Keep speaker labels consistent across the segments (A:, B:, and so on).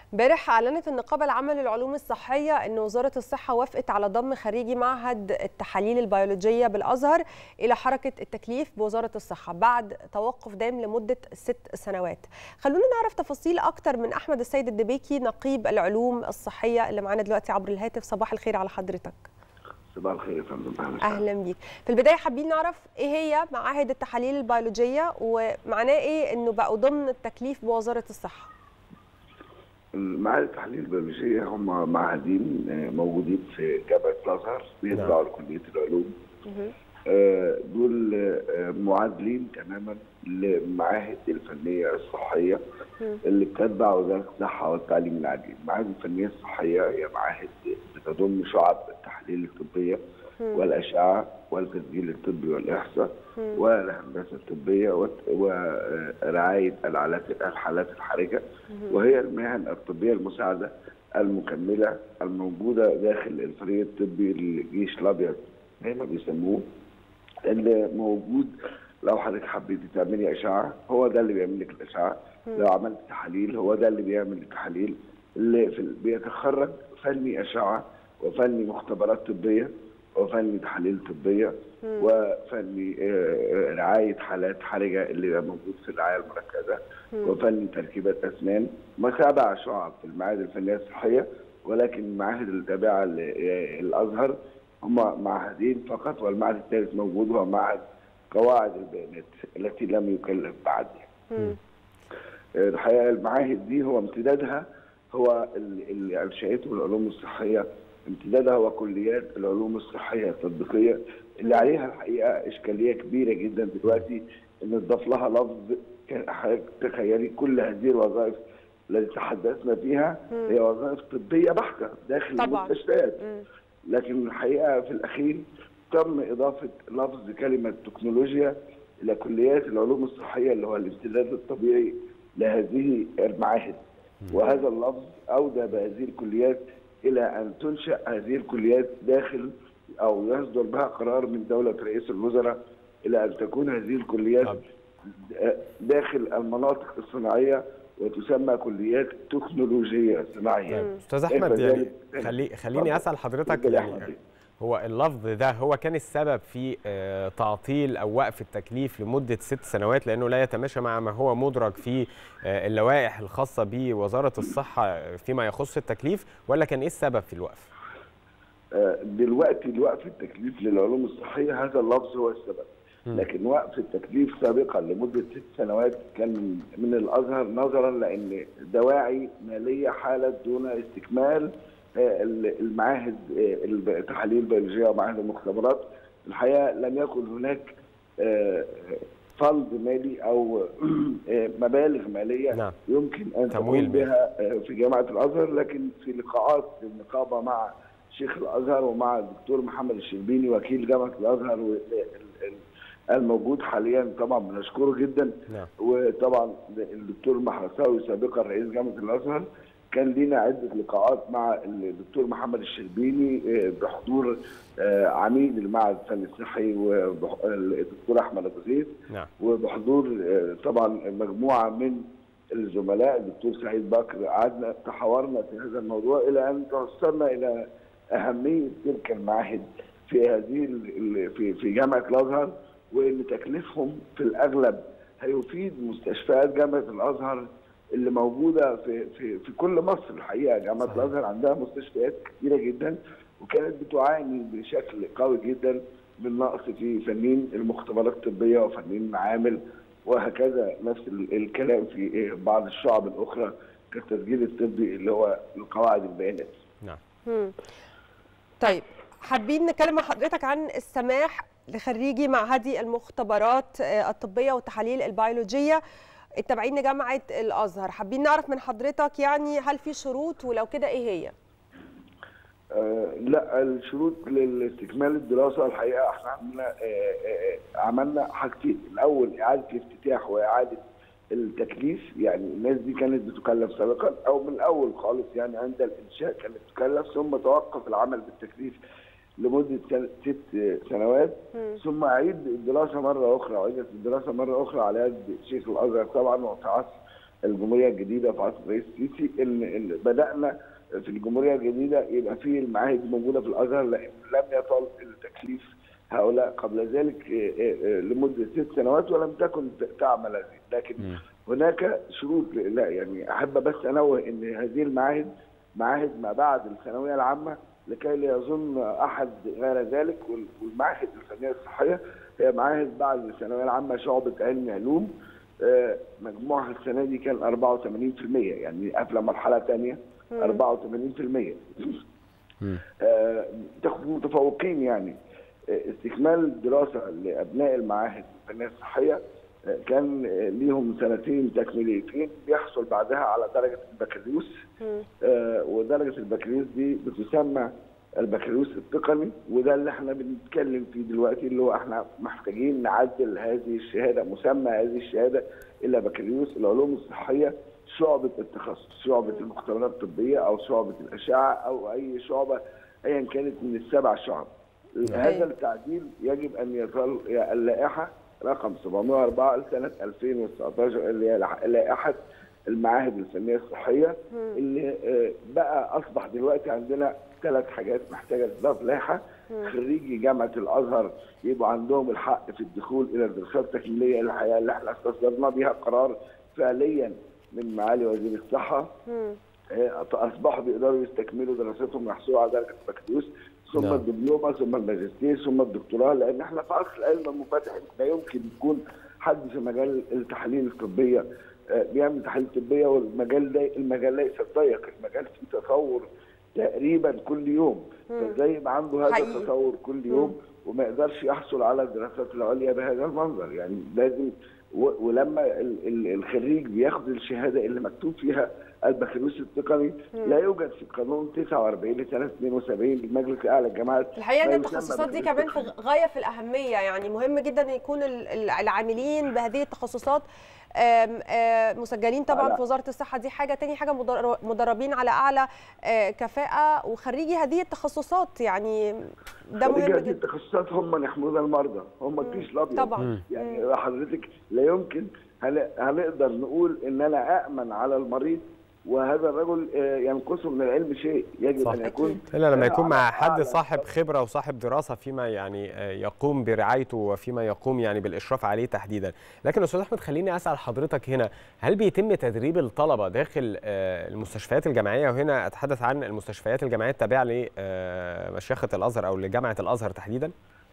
A: امبارح اعلنت النقابه العامه للعلوم الصحيه ان وزاره الصحه وافقت على ضم خريجي معهد التحاليل البيولوجيه بالازهر الى حركه التكليف بوزاره الصحه بعد توقف دام لمده ست سنوات. خلونا نعرف تفاصيل اكتر من احمد السيد الدبيكي نقيب العلوم الصحيه اللي معانا دلوقتي عبر الهاتف صباح الخير على حضرتك.
B: صباح الخير يا فندم
A: اهلا بيك في البدايه حابين نعرف ايه هي معاهد التحاليل البيولوجيه ومعناه ايه انه بقوا ضمن التكليف بوزاره الصحه
B: معاهد التحاليل البيولوجيه هم معهدين موجودين في جامعه الازهر بيتبعوا لكليه العلوم دول معادلين تماما للمعاهد الفنيه الصحيه اللي بتتبع وزاره الصحه والتعليم العالي المعاهد الفنيه الصحيه هي معاهد بتضم شعب التحاليل الطبيه والاشعه والتسجيل الطبي والاحصاء والهندسه الطبيه ورعايه الحالات الحالات الحرجه وهي المهن الطبيه المساعده المكمله الموجوده داخل الفريق الطبي للجيش الابيض زي ما بيسموه اللي موجود لو حضرتك حبيتي تعملي اشعه هو ده اللي بيعمل لك الاشعه لو عملت تحاليل هو ده اللي بيعمل التحاليل اللي في بيتخرج فني اشعه وفني مختبرات طبيه وفني تحاليل طبيه وفني رعايه حالات حرجه اللي موجود في الرعايه المركزه وفني تركيبات اسنان ما سبع شعب في المعاهد الفنيه الصحيه ولكن المعاهد التابعه للازهر هم معهدين فقط والمعهد الثالث موجود هو معهد قواعد البيانات التي لم يكلف بعد الحقيقه المعاهد دي هو امتدادها هو اللي انشاته العلوم الصحيه امتدادها هو كليات العلوم الصحيه التطبيقيه اللي عليها الحقيقه اشكاليه كبيره جدا دلوقتي ان اضاف لها لفظ تخيلي كل هذه الوظائف التي تحدثنا فيها هي وظائف طبيه بحته داخل
A: طبعا.
B: المستشفيات لكن الحقيقه في الاخير تم اضافه لفظ كلمه تكنولوجيا الى كليات العلوم الصحيه اللي هو الامتداد الطبيعي لهذه المعاهد وهذا اللفظ اودى بهذه الكليات الى ان تنشا هذه الكليات داخل او يصدر بها قرار من دوله رئيس الوزراء الى ان تكون هذه الكليات داخل المناطق الصناعيه وتسمى كليات تكنولوجيه صناعيه
C: استاذ احمد يعني خلي خليني اسال حضرتك يعني هو اللفظ ده هو كان السبب في تعطيل او وقف التكليف لمده ست سنوات لانه لا يتماشى مع ما هو مدرج في اللوائح الخاصه بوزاره الصحه فيما يخص التكليف ولا كان ايه السبب في الوقف؟
B: دلوقتي الوقف التكليف للعلوم الصحيه هذا اللفظ هو السبب لكن وقف التكليف سابقا لمده ست سنوات كان من, من الازهر نظرا لان دواعي ماليه حالت دون استكمال المعاهد التحاليل البيولوجيه ومعاهد المختبرات الحقيقه لم يكن هناك فند مالي او مبالغ ماليه
C: نعم.
B: يمكن ان تقوم بها في جامعه الازهر لكن في لقاءات النقابه مع شيخ الازهر ومع الدكتور محمد الشربيني وكيل جامعه الازهر الموجود حاليا طبعا بنشكره جدا
C: نعم.
B: وطبعا الدكتور المحرساوي سابقا رئيس جامعه الازهر كان لينا عده لقاءات مع الدكتور محمد الشربيني بحضور عميد المعهد الفني الصحي والدكتور احمد ابو زيد
C: نعم.
B: وبحضور طبعا مجموعه من الزملاء الدكتور سعيد بكر قعدنا تحاورنا في هذا الموضوع الى ان توصلنا الى اهميه تلك المعاهد في هذه في في جامعه الازهر وان تكليفهم في الاغلب هيفيد مستشفيات جامعه الازهر اللي موجوده في في في كل مصر الحقيقه جامعه صحيح. الازهر عندها مستشفيات كثيره جدا وكانت بتعاني بشكل قوي جدا من نقص في فنيين المختبرات الطبيه وفنيين المعامل وهكذا نفس الكلام في بعض الشعب الاخرى كالتسجيل الطبي اللي هو قواعد البيانات.
C: نعم.
A: طيب حابين نتكلم مع حضرتك عن السماح لخريجي معهدي المختبرات الطبيه والتحاليل البيولوجيه التابعين لجامعه الازهر حابين نعرف من حضرتك يعني هل في شروط ولو كده ايه هي
B: آه لا الشروط لاستكمال الدراسه الحقيقه احنا عملنا آه آه عملنا حاجتين الاول اعاده الافتتاح واعاده التكليف يعني الناس دي كانت بتكلف سابقا او من الاول خالص يعني عند الانشاء كانت بتكلف ثم توقف العمل بالتكليف لمده ست سنوات
A: مم.
B: ثم اعيد الدراسه مره اخرى اعيدت الدراسه مره اخرى على يد شيخ الازهر طبعا وفي عصر الجمهوريه الجديده في عصر الرئيس السيسي ان إن بدانا في الجمهوريه الجديده يبقى في المعاهد موجوده في الازهر لان لم يطل التكليف هؤلاء قبل ذلك لمده ست سنوات ولم تكن تعمل هذه لكن
C: مم.
B: هناك شروط لا يعني احب بس انوه ان هذه المعاهد معاهد ما بعد الثانويه العامه لكي لا يظن احد غير ذلك وال- والمعاهد الفنيه الصحيه هي معاهد بعد الثانويه العامه شعبه علم علوم آه، مجموعها السنه دي كان 84% يعني قافله مرحله ثانيه 84%
C: مم.
B: آه، تاخد متفوقين يعني آه، استكمال الدراسه لابناء المعاهد الفنيه الصحيه آه، كان آه، ليهم سنتين تكميليتين بيحصل بعدها على درجه البكالوريوس
A: مم.
B: آه، ودرجه البكالوريوس دي بتسمى البكالوريوس التقني وده اللي احنا بنتكلم فيه دلوقتي اللي هو احنا محتاجين نعدل هذه الشهاده مسمى هذه الشهاده الى بكالوريوس العلوم الصحيه شعبه التخصص شعبه المختبرات الطبيه او شعبه الاشعه او اي شعبه ايا كانت من السبع شعب هذا التعديل يجب ان يظل اللائحه رقم 704 لسنه 2019 اللي هي لائحه المعاهد الفنيه الصحيه اللي آه، بقى اصبح دلوقتي عندنا ثلاث حاجات محتاجه تضاف لائحه خريجي جامعه الازهر يبقى عندهم الحق في الدخول الى الدراسات التكميليه الحقيقه اللي احنا استصدرنا بها قرار فعليا من معالي وزير الصحه
A: مم.
B: آه، اصبحوا بيقدروا يستكملوا دراستهم ويحصلوا على درجه البكالوريوس ثم
C: نعم.
B: الدبلومه ثم الماجستير ثم الدكتوراه لان احنا في عصر العلم المنفتح لا يمكن يكون حد في مجال التحاليل الطبيه آه، بيعمل تحاليل طبيه والمجال ده المجال ليس ضيق المجال فيه تطور تقريبا كل يوم فازاي يبقى عنده هذا
A: حقيقي.
B: التطور كل يوم وما يقدرش يحصل على الدراسات العليا بهذا المنظر يعني لازم و- ولما ال- ال- الخريج بياخد الشهاده اللي مكتوب فيها البكالوريوس التقني لا يوجد في القانون 49 لسنه 72 للمجلس الاعلى للجامعات
A: الحقيقه ان
B: ما
A: التخصصات دي
B: يسمى
A: كمان في
B: بكالوريوس
A: غايه في الاهميه يعني مهم جدا ان يكون ال- ال- العاملين بهذه التخصصات آم، آم، مسجلين طبعا
B: على-
A: في وزاره الصحه دي حاجه تاني حاجه مدر- مدربين على اعلى آه، كفاءه وخريجي هذه التخصصات يعني ده
B: خريج
A: مهم
B: هذه
A: جدا
B: التخصصات هم يحملون المرضى هم الكيس الابيض
A: طبعا
B: يعني حضرتك لا يمكن هن- هنقدر نقول ان انا امن على المريض وهذا الرجل آه، ينقصه من العلم شيء يجب
C: صح.
B: ان يكون
C: الا لما يكون مع
B: على-
C: حد
B: على-
C: صاحب خبره وصاحب دراسه فيما يعني آه، يقوم برعايته وفيما يقوم يعني بالاشراف عليه تحديدا لكن استاذ احمد خليني اسال حضرتك هنا هل بيتم تدريب الطلبه داخل آه، المستشفيات الجامعيه وهنا اتحدث عن المستشفيات الجامعيه التابعه لمشيخه الازهر او لجامعه الازهر تحديدا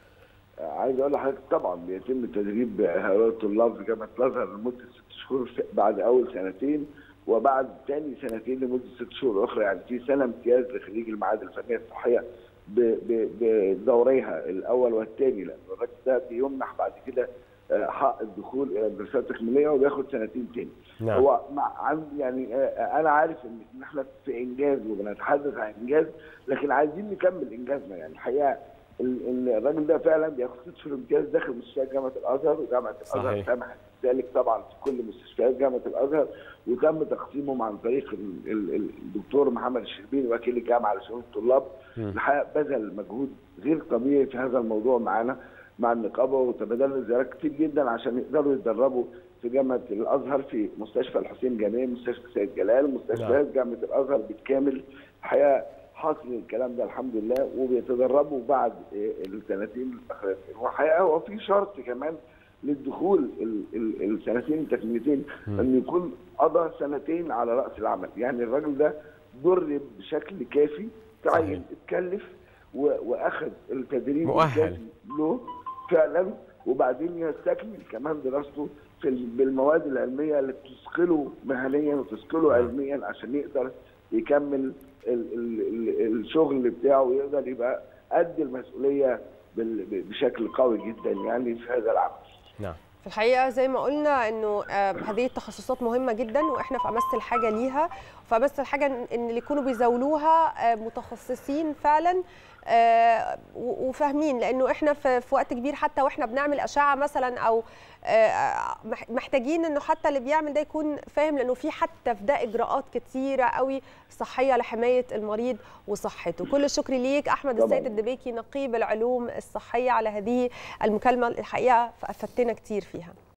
B: عايز اقول لحضرتك طبعا بيتم تدريب هؤلاء الطلاب في جامعه الازهر لمده ست شهور بعد اول سنتين وبعد ثاني سنتين لمده ست شهور اخرى يعني في سنه امتياز لخريج المعاهد الفنيه الصحيه ب- ب- بدوريها الاول والثاني لان الراجل ده بيمنح بعد كده آه، حق الدخول الى الدراسات التكميليه وبياخد سنتين تاني
C: نعم.
B: هو مع عن يعني آه، انا عارف ان إن احنا في انجاز وبنتحدث عن انجاز لكن عايزين نكمل انجازنا يعني الحقيقه ال- ال- الراجل ده فعلا بياخد ست شهور امتياز داخل مستشفيات جامعه الازهر وجامعه الازهر
C: صحيح.
B: سمحت ذلك طبعا في كل مستشفيات جامعه الازهر وتم تقسيمهم عن طريق ال- ال- ال- الدكتور محمد الشربيني وكيل الجامعه لشؤون الطلاب
C: مم.
B: الحقيقه بذل مجهود غير طبيعي في هذا الموضوع معانا مع النقابه وتبادلنا زيارات كتير جدا عشان يقدروا يتدربوا في جامعه الازهر في مستشفى الحسين جميل مستشفى سيد جلال مستشفيات جامعه الازهر بالكامل الحقيقه حاصل الكلام ده الحمد لله وبيتدربوا بعد إيه السنتين الاخرانيين والحقيقه هو في شرط كمان للدخول ال- ال- السنتين التكميلتين ان يكون قضى سنتين على راس العمل يعني الراجل ده درب بشكل كافي
C: صحيح.
B: تعين اتكلف و- واخذ التدريب
C: مؤهل.
B: الكافي له فعلا وبعدين يستكمل كمان دراسته في ال- بالمواد العلميه اللي تثقله مهنيا وتثقله علميا عشان يقدر يكمل ال ال ال الشغل بتاعه ويقدر يبقى قد المسؤوليه بال- بشكل قوي جدا يعني في هذا العمل.
C: نعم
A: في الحقيقه زي ما قلنا انه آه، هذه التخصصات مهمه جدا واحنا في امس الحاجه ليها في امس الحاجه ان إن اللي يكونوا بيزاولوها آه، متخصصين فعلا آه، و- وفاهمين لانه احنا في في وقت كبير حتى واحنا بنعمل اشعه مثلا او آه، مح- محتاجين انه حتى اللي بيعمل ده يكون فاهم لانه في حتى في ده اجراءات كتيره قوي صحيه لحمايه المريض وصحته كل الشكر ليك احمد
B: طبعاً.
A: السيد الدبيكي نقيب العلوم الصحيه على هذه المكالمه الحقيقه افدتنا كتير فيها